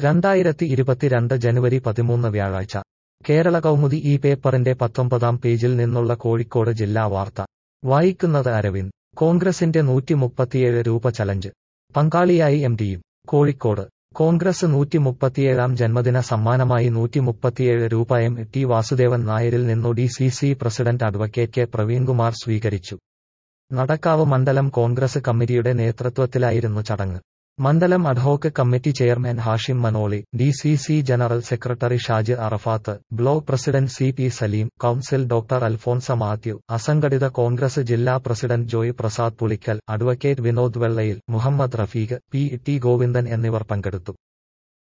രണ്ടായിരത്തി ഇരുപത്തിരണ്ട് ജനുവരി പതിമൂന്ന് വ്യാഴാഴ്ച കേരള കൗമുദി ഈ പേപ്പറിന്റെ പത്തൊമ്പതാം പേജിൽ നിന്നുള്ള കോഴിക്കോട് ജില്ലാ വാർത്ത വായിക്കുന്നത് അരവിന്ദ് കോൺഗ്രസിന്റെ നൂറ്റി മുപ്പത്തിയേഴ് രൂപ ചലഞ്ച് പങ്കാളിയായി എം ടിയും കോഴിക്കോട് കോൺഗ്രസ് നൂറ്റി മുപ്പത്തിയേഴാം ജന്മദിന സമ്മാനമായി നൂറ്റി മുപ്പത്തിയേഴ് രൂപ എം ടി വാസുദേവൻ നായരിൽ നിന്നു D C C president advocate K Praveenkumar സ്വീകരിച്ചു നടക്കാവ് മണ്ഡലം കോൺഗ്രസ് കമ്മിറ്റിയുടെ നേതൃത്വത്തിലായിരുന്നു ചടങ്ങ് മണ്ഡലം ad hoc committee chairman Hashim Manoli D C C general secretary Shajir Arafath block president C P Saleem council doctor Alphonsa Mathew അസംഘടിത കോൺഗ്രസ് ജില്ലാ president Joy Prasad Pulikkal advocate Vinod Vellayil Muhammad Rafeeq P T Govindan എന്നിവർ പങ്കെടുത്തു